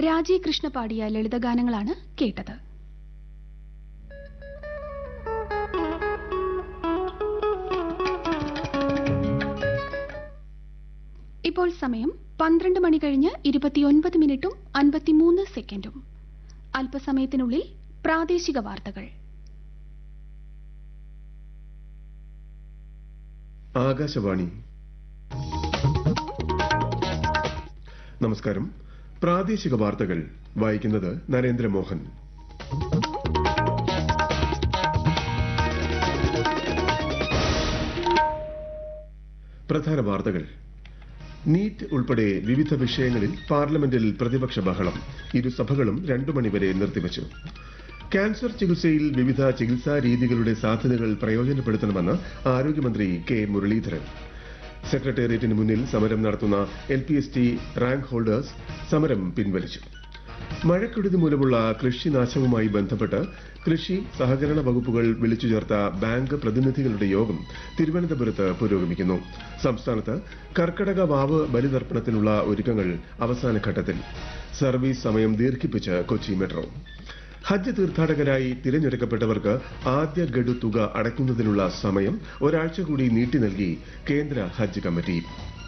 രാജീവ് കൃഷ്ണ പാടിയ ലളിതഗാനങ്ങളാണ് കേട്ടത് ഇപ്പോൾ സമയം പന്ത്രണ്ട് മണി കഴിഞ്ഞ് ഇരുപത്തിയൊൻപത് മിനിറ്റും അൻപത്തിമൂന്ന് സെക്കൻഡും അല്പസമയത്തിനുള്ളിൽ പ്രാദേശിക വാർത്തകൾ ആകാശവാണി നമസ്കാരം പ്രാദേശിക വാർത്തകൾ വായിക്കുന്നത് നരേന്ദ്രമോഹൻ പ്രധാന വാർത്തകൾ നീറ്റ് ഉൾപ്പെടെ വിവിധ വിഷയങ്ങളിൽ പാർലമെന്റിൽ പ്രതിപക്ഷ ബഹളം ഇരുസഭകളും രണ്ടു മണിവരെ നിർത്തിവച്ചു ക്യാൻസർ ചികിത്സയിൽ വിവിധ ചികിത്സാ രീതികളുടെ സാധ്യതകൾ പ്രയോജനപ്പെടുത്തണമെന്ന് ആരോഗ്യമന്ത്രി കെ മുരളീധരൻ സെക്രട്ടേറിയറ്റിന് മുന്നിൽ സമരം നടത്തുന്ന L P S T rank holders സമരം പിൻവലിച്ചു മഴക്കെടുതി മൂലമുള്ള കൃഷിനാശവുമായി ബന്ധപ്പെട്ട് കൃഷി സഹകരണ വകുപ്പുകൾ വിളിച്ചു ചേർത്ത ബാങ്ക് പ്രതിനിധികളുടെ യോഗം തിരുവനന്തപുരത്ത് പുരോഗമിക്കുന്നു സംസ്ഥാനത്ത് കർക്കടക വാവ് ബലിതർപ്പണത്തിനുള്ള ഒരുക്കങ്ങൾ അവസാന ഘട്ടത്തിൽ സർവീസ് സമയം ദീർഘിപ്പിച്ച് കൊച്ചി മെട്രോ ഹജ്ജ് തീർത്ഥാടകരായി തിരഞ്ഞെടുക്കപ്പെട്ടവർക്ക് ആദ്യ ഗഡു തുക അടയ്ക്കുന്നതിനുള്ള സമയം ഒരാഴ്ച കൂടി നീട്ടി നൽകി കേന്ദ്ര ഹജ്ജ് കമ്മിറ്റി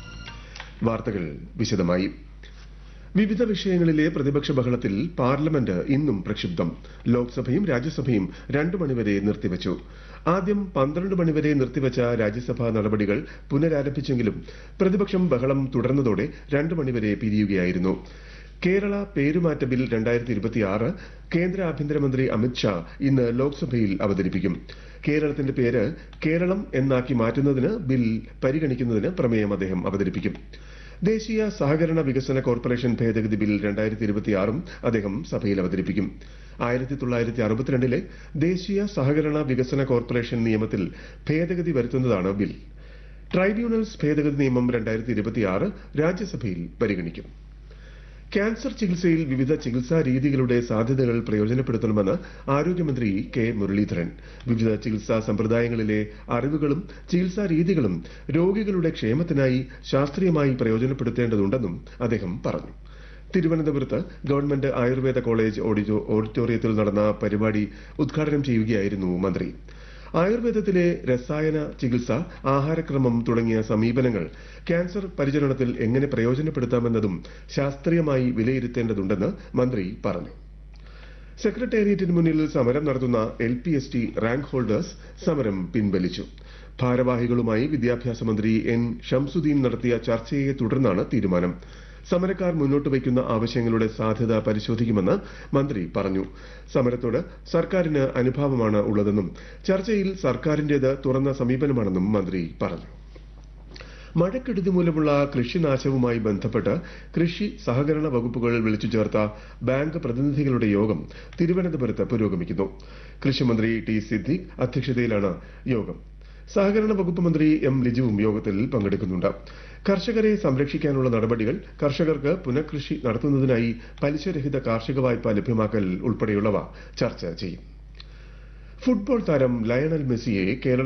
വാർത്തകൾ വിശദമായി വിവിധ വിഷയങ്ങളിലെ പ്രതിപക്ഷ ബഹളത്തിൽ പാർലമെന്റ് ഇന്നും പ്രക്ഷുബ്ധം ലോക്സഭയും രാജ്യസഭയും രണ്ടു മണിവരെ നിർത്തിവച്ചു ആദ്യം പന്ത്രണ്ട് മണിവരെ നിർത്തിവച്ച രാജ്യസഭാ നടപടികൾ പുനരാരംഭിച്ചെങ്കിലും പ്രതിപക്ഷം ബഹളം തുടർന്നതോടെ രണ്ടു മണിവരെ പിരിയുകയായിരുന്നു കേരള പേരുമാറ്റ ബിൽ രണ്ടായിരത്തി ഇരുപത്തിയാറ് കേന്ദ്ര ആഭ്യന്തരമന്ത്രി അമിത്ഷാ ഇന്ന് ലോക്സഭയിൽ അവതരിപ്പിക്കും കേരളത്തിന്റെ പേര് കേരളം എന്നാക്കി മാറ്റുന്നതിന് ബിൽ പരിഗണിക്കുന്നതിന് പ്രമേയം അദ്ദേഹം അവതരിപ്പിക്കും ദേശീയ സഹകരണ വികസന കോർപ്പറേഷൻ ഭേദഗതി ബിൽ രണ്ടായിരത്തി ഇരുപത്തിയാറും അദ്ദേഹം സഭയിൽ അവതരിപ്പിക്കും ആയിരത്തി തൊള്ളായിരത്തി അറുപത്തിരണ്ടിലെ ദേശീയ സഹകരണ വികസന കോർപ്പറേഷൻ നിയമത്തിൽ ഭേദഗതി വരുത്തുന്നതാണ് ബിൽ ട്രൈബ്യൂണൽസ് ഭേദഗതി നിയമം രണ്ടായിരത്തി ഇരുപത്തിയാറ് രാജ്യസഭയിൽ പരിഗണിക്കും ക്യാൻസർ ചികിത്സയിൽ വിവിധ ചികിത്സാ രീതികളുടെ സാധ്യതകൾ പ്രയോജനപ്പെടുത്തണമെന്ന് ആരോഗ്യമന്ത്രി കെ മുരളീധരൻ വിവിധ ചികിത്സാ സമ്പ്രദായങ്ങളിലെ അറിവുകളും ചികിത്സാ രീതികളും രോഗികളുടെ ക്ഷേമത്തിനായി ശാസ്ത്രീയമായി പ്രയോജനപ്പെടുത്തേണ്ടതുണ്ടെന്നും അദ്ദേഹം പറഞ്ഞു തിരുവനന്തപുരത്ത് ഗവൺമെന്റ് ആയുർവേദ കോളേജ് ഓഡിറ്റോറിയത്തിൽ നടന്ന പരിപാടി ഉദ്ഘാടനം ചെയ്യുകയായിരുന്നു മന്ത്രി ആയുർവേദത്തിലെ രസായന ചികിത്സ ആഹാരക്രമം തുടങ്ങിയ സമീപനങ്ങൾ ക്യാൻസർ പരിചരണത്തിൽ എങ്ങനെ പ്രയോജനപ്പെടുത്താമെന്നതും ശാസ്ത്രീയമായി വിലയിരുത്തേണ്ടതുണ്ടെന്ന് മന്ത്രി പറഞ്ഞു സെക്രട്ടേറിയറ്റിന് മുന്നിൽ സമരം നടത്തുന്ന L P S T rank holders സമരം പിൻവലിച്ചു ഭാരവാഹികളുമായി വിദ്യാഭ്യാസ മന്ത്രി എൻ ഷംസുദ്ദീൻ നടത്തിയ ചർച്ചയെ തുടർന്നാണ് തീരുമാനം സമരക്കാർ മുന്നോട്ട് വയ്ക്കുന്ന ആവശ്യങ്ങളുടെ സാധ്യത പരിശോധിക്കുമെന്ന് മന്ത്രി പറഞ്ഞു സമരത്തോട് സർക്കാരിന് അനുഭാവമാണ് ഉള്ളതെന്നും ചർച്ചയിൽ സർക്കാരിന്റേത് തുറന്ന സമീപനമാണെന്നും മന്ത്രി പറഞ്ഞു മഴക്കെടുതി മൂലമുള്ള കൃഷിനാശവുമായി ബന്ധപ്പെട്ട് കൃഷി സഹകരണ വകുപ്പുകൾ വിളിച്ചു ചേർത്ത ബാങ്ക് പ്രതിനിധികളുടെ യോഗം തിരുവനന്തപുരത്ത് പുരോഗമിക്കുന്നു കൃഷിമന്ത്രി ടി സിദ്ദിഖ് അധ്യക്ഷതയിലാണ് യോഗം സഹകരണ വകുപ്പ് മന്ത്രി എം ലിജുവും യോഗത്തിൽ പങ്കെടുക്കുന്നുണ്ട് കർഷകരെ സംരക്ഷിക്കാനുള്ള നടപടികൾ കർഷകർക്ക് പുനഃകൃഷി നടത്തുന്നതിനായി പലിശരഹിത കാർഷിക വായ്പ ലഭ്യമാക്കൽ ഉൾപ്പെടെയുള്ളവ ചർച്ച ചെയ്യും ഫുട്ബോൾ താരം ലയണൽ മെസ്സിയെ കേരള